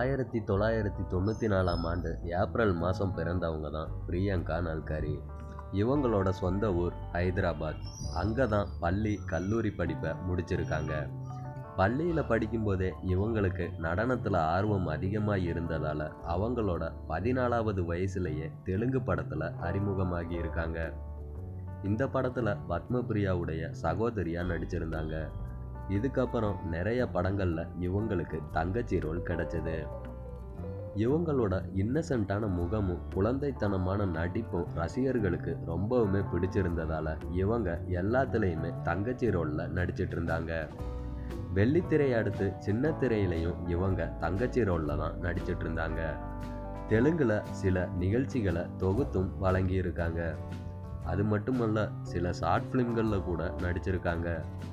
ஆயிரத்தி தொள்ளாயிரத்தி தொண்ணூற்றி நாலாம் ஆண்டு ஏப்ரல் மாதம் பிறந்தவங்க தான் பிரியங்கா நல்கரி இவங்களோட சொந்த ஊர் ஹைதராபாத் அங்கே தான் பள்ளி கல்லூரி படிப்பை முடிச்சிருக்காங்க பள்ளியில் படிக்கும்போதே இவங்களுக்கு நடனத்தில் ஆர்வம் அதிகமாக இருந்ததால் அவங்களோட பதினாலாவது வயசுலேயே தெலுங்கு படத்தில் அறிமுகமாகி இருக்காங்க இந்த படத்தில் பத்மபிரியாவுடைய சகோதரியாக நடிச்சிருந்தாங்க இதுக்கப்புறம் நிறைய படங்களில் இவங்களுக்கு தங்கச்சி ரோல் கிடைச்சது இவங்களோட இன்னசென்ட்டான முகமும் குழந்தைத்தனமான நடிப்பும் ரசிகர்களுக்கு ரொம்பவுமே பிடிச்சிருந்ததால் இவங்க எல்லாத்துலேயுமே தங்கச்சி ரோலில் நடிச்சிட்டு இருந்தாங்க வெள்ளித்திரையை அடுத்து சின்ன திரையிலையும் இவங்க தங்கச்சி ரோலில் தான் நடிச்சிட்டு இருந்தாங்க தெலுங்கில் சில நிகழ்ச்சிகளை தொகுத்தும் வழங்கியிருக்காங்க அது மட்டுமல்ல சில ஷார்ட் ஃபிலிம்களில் கூட நடிச்சிருக்காங்க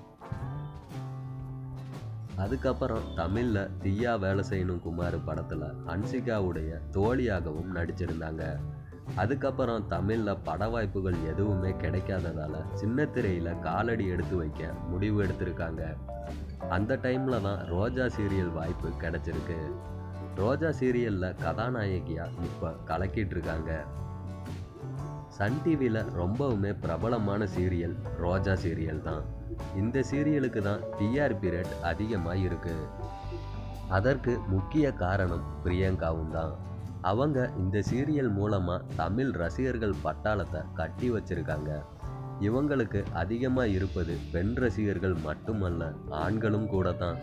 அதுக்கப்புறம் தமிழில் தீயா வேலை செய்யணும் குமார் படத்தில் ஹன்சிகாவுடைய தோழியாகவும் நடிச்சிருந்தாங்க அதுக்கப்புறம் தமிழில் பட வாய்ப்புகள் எதுவுமே கிடைக்காததால் சின்ன திரையில் காலடி எடுத்து வைக்க முடிவு எடுத்திருக்காங்க அந்த டைமில் தான் ரோஜா சீரியல் வாய்ப்பு கிடைச்சிருக்கு ரோஜா சீரியலில் கதாநாயகியாக இப்போ கலக்கிட்டு இருக்காங்க சன் டிவியில் ரொம்பவுமே பிரபலமான சீரியல் ரோஜா சீரியல் தான் இந்த சீரியலுக்கு தான் டிஆர்பி ரேட் அதிகமாக இருக்கு அதற்கு முக்கிய காரணம் பிரியங்காவும் தான் அவங்க இந்த சீரியல் மூலமாக தமிழ் ரசிகர்கள் பட்டாளத்தை கட்டி வச்சிருக்காங்க இவங்களுக்கு அதிகமாக இருப்பது பெண் ரசிகர்கள் மட்டுமல்ல ஆண்களும் கூட தான்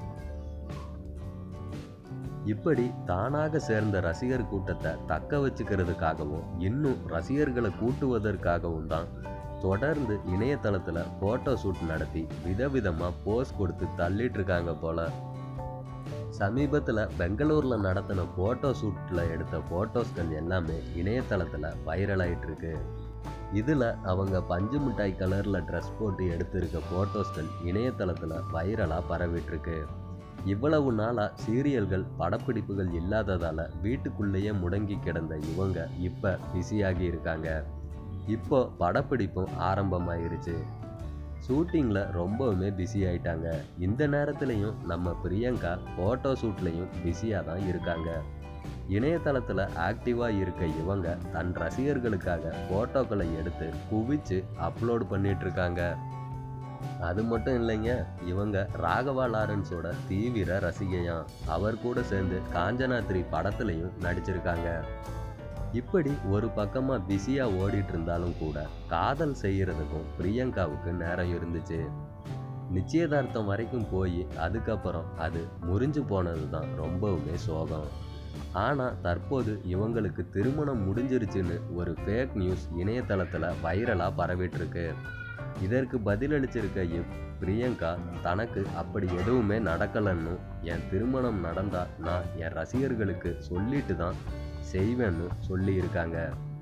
இப்படி தானாக சேர்ந்த ரசிகர் கூட்டத்தை தக்க வச்சுக்கிறதுக்காகவும் இன்னும் ரசிகர்களை கூட்டுவதற்காகவும் தான் தொடர்ந்து இணையதளத்தில் ஃபோட்டோ ஷூட் நடத்தி விதவிதமாக போஸ் கொடுத்து தள்ளிட்டு இருக்காங்க போல சமீபத்தில் பெங்களூரில் நடத்தின ஃபோட்டோ ஷூட்டில் எடுத்த ஃபோட்டோஸ்கள் எல்லாமே இணையதளத்தில் வைரல் ஆயிட்டு இருக்கு இதில் அவங்க பஞ்சு மிட்டாய் கலரில் ட்ரெஸ் போட்டு எடுத்திருக்க ஃபோட்டோஸ்கள் இணையதளத்தில் வைரலாக பரவிட்டுருக்கு இவ்வளவு நாளாக சீரியல்கள் படப்பிடிப்புகள் இல்லாததால் வீட்டுக்குள்ளேயே முடங்கி கிடந்த இவங்க இப்போ பிஸியாகி இருக்காங்க இப்போ படப்பிடிப்பும் ஆரம்பமாயிருச்சு ஷூட்டிங்கில் ரொம்பவுமே பிஸி ஆயிட்டாங்க இந்த நேரத்துலையும் நம்ம பிரியங்கா ஃபோட்டோ ஷூட்லேயும் பிஸியாக தான் இருக்காங்க இணையதளத்தில் ஆக்டிவாக இருக்க இவங்க தன் ரசிகர்களுக்காக ஃபோட்டோக்களை எடுத்து குவிச்சு அப்லோட் பண்ணிட்டு இருக்காங்க அது மட்டும் இல்லைங்க இவங்க ராகவா லாரன்ஸோட தீவிர ரசிகையாம் அவர் கூட சேர்ந்து காஞ்சனா த்ரீ படத்துலையும் நடிச்சிருக்காங்க இப்படி ஒரு பக்கமாக பிஸியாக ஓடிட்டு இருந்தாலும் கூட காதல் செய்கிறதுக்கும் பிரியங்காவுக்கு நேரம் இருந்துச்சு நிச்சயதார்த்தம் வரைக்கும் போய் அதுக்கப்புறம் அது முறிஞ்சு போனது தான் ரொம்பவுமே சோகம் ஆனால் தற்போது இவங்களுக்கு திருமணம் முடிஞ்சிருச்சுன்னு ஒரு ஃபேக் நியூஸ் இணையதளத்தில் வைரலாக பரவிட்டுருக்கு இதற்கு பதிலளிச்சிருக்க இவ் பிரியங்கா தனக்கு அப்படி எதுவுமே நடக்கலைன்னு என் திருமணம் நடந்தா நான் என் ரசிகர்களுக்கு சொல்லிட்டு தான் செய்வேன்னு சொல்லியிருக்காங்க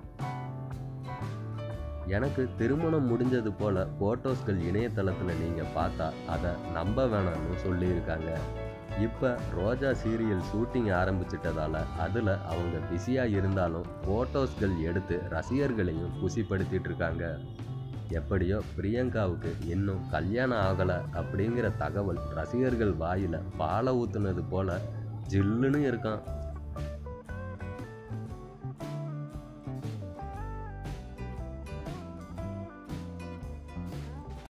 எனக்கு திருமணம் முடிஞ்சது போல ஃபோட்டோஸ்கள் இணையதளத்தில் நீங்கள் பார்த்தா அதை நம்ப வேணாம்னு சொல்லியிருக்காங்க இப்போ ரோஜா சீரியல் ஷூட்டிங் ஆரம்பிச்சிட்டதால அதில் அவங்க பிஸியாக இருந்தாலும் ஃபோட்டோஸ்கள் எடுத்து ரசிகர்களையும் குசிப்படுத்திட்டு இருக்காங்க எப்படியோ பிரியங்காவுக்கு இன்னும் கல்யாணம் ஆகலை அப்படிங்கிற தகவல் ரசிகர்கள் வாயில் பாலை ஊற்றுனது போல ஜில்லுன்னு இருக்கான்